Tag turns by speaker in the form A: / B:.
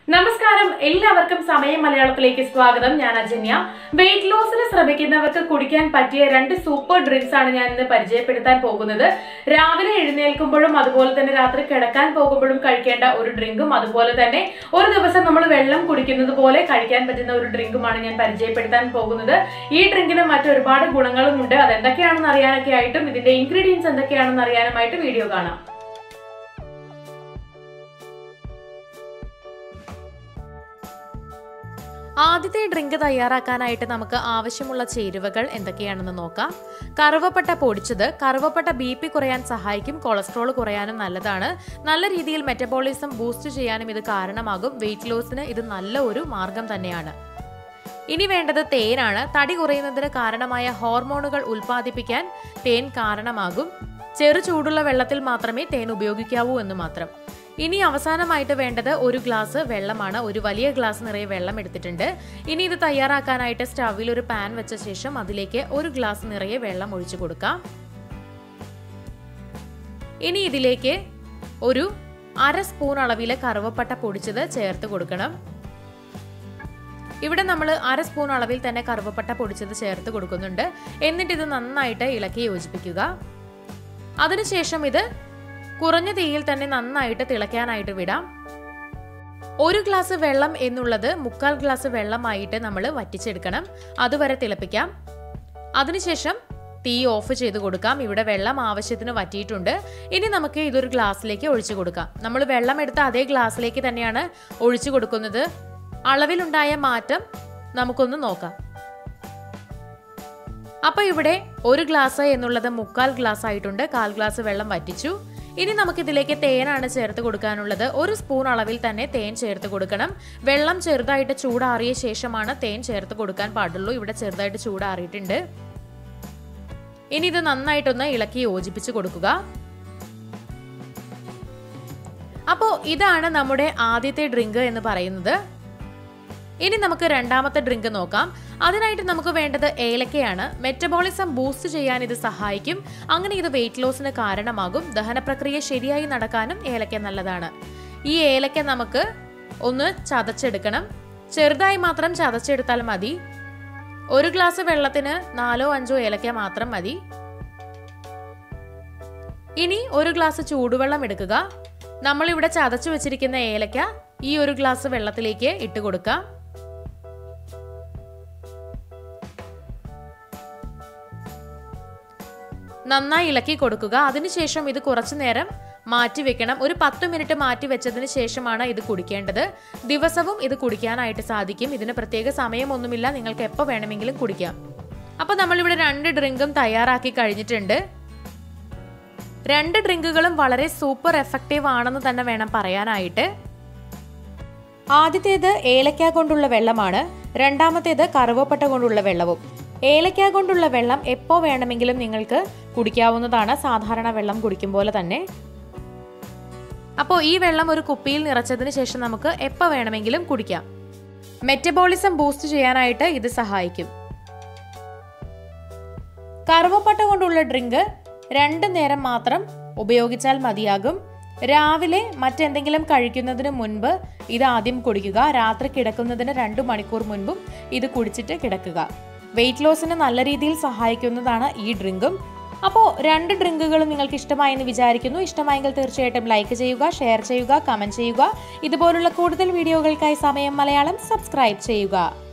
A: നമസ്കാരം എല്ലാവർക്കും സമയം മലയാളത്തിലേക്ക് സ്വാഗതം ഞാൻ അജന്യ വെയിറ്റ് ലോസിന് ശ്രമിക്കുന്നവർക്ക് കുടിക്കാൻ പറ്റിയ രണ്ട് സൂപ്പർ ഡ്രിങ്ക്സ് ആണ് ഞാൻ ഇന്ന് പരിചയപ്പെടുത്താൻ പോകുന്നത് രാവിലെ എഴുന്നേൽക്കുമ്പോഴും അതുപോലെ തന്നെ രാത്രി കിടക്കാൻ പോകുമ്പോഴും കഴിക്കേണ്ട ഒരു ഡ്രിങ്കും അതുപോലെ തന്നെ ഒരു ദിവസം നമ്മൾ വെള്ളം കുടിക്കുന്നത് പോലെ കഴിക്കാൻ പറ്റുന്ന ഒരു ഡ്രിങ്കുമാണ് ഞാൻ പരിചയപ്പെടുത്താൻ പോകുന്നത് ഈ ഡ്രിങ്കിന് മറ്റൊരുപാട് ഗുണങ്ങളും ഉണ്ട് അതെന്തൊക്കെയാണെന്ന് അറിയാനൊക്കെ ആയിട്ടും ഇതിന്റെ ഇൻഗ്രീഡിയൻസ് എന്തൊക്കെയാണെന്ന് അറിയാനുമായിട്ട് വീഡിയോ കാണാം ആദ്യത്തെ ഡ്രിങ്ക് തയ്യാറാക്കാനായിട്ട് നമുക്ക് ആവശ്യമുള്ള ചേരുവകൾ എന്തൊക്കെയാണെന്ന് നോക്കാം കറുവപ്പട്ട പൊടിച്ചത് കറുവപ്പട്ട ബി പി കുറയാൻ സഹായിക്കും കൊളസ്ട്രോൾ കുറയാനും നല്ലതാണ് നല്ല രീതിയിൽ മെറ്റബോളിസം ബൂസ്റ്റ് ചെയ്യാനും ഇത് കാരണമാകും വെയിറ്റ് ലോസിന് ഇത് നല്ല ഒരു മാർഗം തന്നെയാണ് ഇനി വേണ്ടത് തേനാണ് തടി കുറയുന്നതിന് കാരണമായ ഹോർമോണുകൾ ഉൽപ്പാദിപ്പിക്കാൻ തേൻ കാരണമാകും ചെറു ചൂടുള്ള വെള്ളത്തിൽ മാത്രമേ തേൻ ഉപയോഗിക്കാവൂ എന്ന് മാത്രം ഇനി അവസാനമായിട്ട് വേണ്ടത് ഒരു ഗ്ലാസ് വെള്ളമാണ് ഒരു വലിയ ഗ്ലാസ് നിറയെ വെള്ളം എടുത്തിട്ടുണ്ട് ഇനി ഇത് തയ്യാറാക്കാനായിട്ട് സ്റ്റവിൽ ഒരു പാൻ വെച്ച ശേഷം അതിലേക്ക് ഒരു ഗ്ലാസ് നിറയെ വെള്ളം ഒഴിച്ചു കൊടുക്കാം ഇനി ഇതിലേക്ക് ഒരു അര സ്പൂൺ അളവിലെ കറുവപ്പട്ട പൊടിച്ചത് ചേർത്ത് കൊടുക്കണം ഇവിടെ നമ്മൾ അര സ്പൂൺ അളവിൽ തന്നെ കറുവപ്പട്ട പൊടിച്ചത് ചേർത്ത് കൊടുക്കുന്നുണ്ട് എന്നിട്ട് ഇത് നന്നായിട്ട് ഇളക്കി യോജിപ്പിക്കുക അതിനുശേഷം ഇത് കുറഞ്ഞ തീയിൽ തന്നെ നന്നായിട്ട് തിളയ്ക്കാനായിട്ട് വിടാം ഒരു ഗ്ലാസ് വെള്ളം എന്നുള്ളത് മുക്കാൽ ഗ്ലാസ് വെള്ളമായിട്ട് നമ്മൾ വറ്റിച്ചെടുക്കണം അതുവരെ തിളപ്പിക്കാം അതിനുശേഷം തീ ഓഫ് ചെയ്ത് കൊടുക്കാം ഇവിടെ വെള്ളം ആവശ്യത്തിന് വറ്റിയിട്ടുണ്ട് ഇനി നമുക്ക് ഇതൊരു ഗ്ലാസ്സിലേക്ക് ഒഴിച്ചു കൊടുക്കാം നമ്മൾ വെള്ളം എടുത്ത അതേ ഗ്ലാസ്സിലേക്ക് തന്നെയാണ് ഒഴിച്ചു കൊടുക്കുന്നത് അളവിലുണ്ടായ മാറ്റം നമുക്കൊന്ന് നോക്കാം അപ്പൊ ഇവിടെ ഒരു ഗ്ലാസ് എന്നുള്ളത് മുക്കാൽ ഗ്ലാസ് ആയിട്ടുണ്ട് കാൽ ഗ്ലാസ് വെള്ളം വറ്റിച്ചു ഇനി നമുക്കിതിലേക്ക് തേനാണ് ചേർത്ത് കൊടുക്കാനുള്ളത് ഒരു സ്പൂൺ അളവിൽ തന്നെ തേൻ ചേർത്ത് കൊടുക്കണം വെള്ളം ചെറുതായിട്ട് ചൂടാറിയ ശേഷമാണ് തേൻ ചേർത്ത് കൊടുക്കാൻ പാടുള്ളൂ ഇവിടെ ചെറുതായിട്ട് ചൂടാറിയിട്ടുണ്ട് ഇനി ഇത് നന്നായിട്ടൊന്ന് ഇളക്കി യോജിപ്പിച്ച് കൊടുക്കുക അപ്പോൾ ഇതാണ് നമ്മുടെ ആദ്യത്തെ ഡ്രിങ്ക് എന്ന് പറയുന്നത് ഇനി നമുക്ക് രണ്ടാമത്തെ ഡ്രിങ്ക് നോക്കാം അതിനായിട്ട് നമുക്ക് വേണ്ടത് ഏലക്കയാണ് മെറ്റബോളിസം ബൂസ്റ്റ് ചെയ്യാൻ ഇത് സഹായിക്കും അങ്ങനെ ഇത് വെയിറ്റ് ലോസിന് കാരണമാകും ദഹന പ്രക്രിയ ശരിയായി നടക്കാനും ഏലക്ക നല്ലതാണ് ഈ ഏലക്ക നമുക്ക് ഒന്ന് ചതച്ചെടുക്കണം ചെറുതായി മാത്രം ചതച്ചെടുത്താൽ മതി ഒരു ഗ്ലാസ് വെള്ളത്തിന് നാലോ അഞ്ചോ ഏലക്ക മാത്രം മതി ഇനി ഒരു ഗ്ലാസ് ചൂടുവെള്ളം എടുക്കുക നമ്മളിവിടെ ചതച്ചു വെച്ചിരിക്കുന്ന ഏലക്ക ഈ ഒരു ഗ്ലാസ് വെള്ളത്തിലേക്ക് ഇട്ട് കൊടുക്കാം നന്നായി ഇളക്കി കൊടുക്കുക അതിനുശേഷം ഇത് കുറച്ചു നേരം മാറ്റി വെക്കണം ഒരു പത്ത് മിനിറ്റ് മാറ്റി വെച്ചതിന് ശേഷമാണ് ഇത് കുടിക്കേണ്ടത് ദിവസവും ഇത് കുടിക്കാനായിട്ട് സാധിക്കും ഇതിന് പ്രത്യേക സമയമൊന്നുമില്ല നിങ്ങൾക്ക് എപ്പോൾ വേണമെങ്കിലും കുടിക്കാം അപ്പോൾ നമ്മളിവിടെ രണ്ട് ഡ്രിങ്കും തയ്യാറാക്കി കഴിഞ്ഞിട്ടുണ്ട് രണ്ട് ഡ്രിങ്കുകളും വളരെ സൂപ്പർ എഫക്റ്റീവ് ആണെന്ന് തന്നെ വേണം പറയാനായിട്ട് ആദ്യത്തേത് ഏലക്ക കൊണ്ടുള്ള വെള്ളമാണ് രണ്ടാമത്തേത് കറുവപ്പട്ട കൊണ്ടുള്ള വെള്ളവും ഏലക്ക കൊണ്ടുള്ള വെള്ളം എപ്പോൾ വേണമെങ്കിലും നിങ്ങൾക്ക് കുടിക്കാവുന്നതാണ് സാധാരണ വെള്ളം കുടിക്കും പോലെ തന്നെ അപ്പോൾ ഈ വെള്ളം ഒരു കുപ്പിയിൽ നിറച്ചതിന് ശേഷം നമുക്ക് എപ്പോൾ വേണമെങ്കിലും കുടിക്കാം മെറ്റബോളിസം ബൂസ്റ്റ് ചെയ്യാനായിട്ട് ഇത് സഹായിക്കും കറുവപ്പട്ട കൊണ്ടുള്ള ഡ്രിങ്ക് രണ്ട് നേരം മാത്രം ഉപയോഗിച്ചാൽ മതിയാകും രാവിലെ മറ്റെന്തെങ്കിലും കഴിക്കുന്നതിന് മുൻപ് ഇത് ആദ്യം കുടിക്കുക രാത്രി കിടക്കുന്നതിന് രണ്ട് മണിക്കൂർ മുൻപും ഇത് കുടിച്ചിട്ട് കിടക്കുക വെയിറ്റ് ലോസിന് നല്ല രീതിയിൽ സഹായിക്കുന്നതാണ് ഈ ഡ്രിങ്കും അപ്പോൾ രണ്ട് ഡ്രിങ്കുകളും നിങ്ങൾക്ക് ഇഷ്ടമായെന്ന് വിചാരിക്കുന്നു ഇഷ്ടമായെങ്കിൽ തീർച്ചയായിട്ടും ലൈക്ക് ചെയ്യുക ഷെയർ ചെയ്യുക കമൻറ്റ് ചെയ്യുക ഇതുപോലുള്ള കൂടുതൽ വീഡിയോകൾക്കായി സമയം മലയാളം സബ്സ്ക്രൈബ് ചെയ്യുക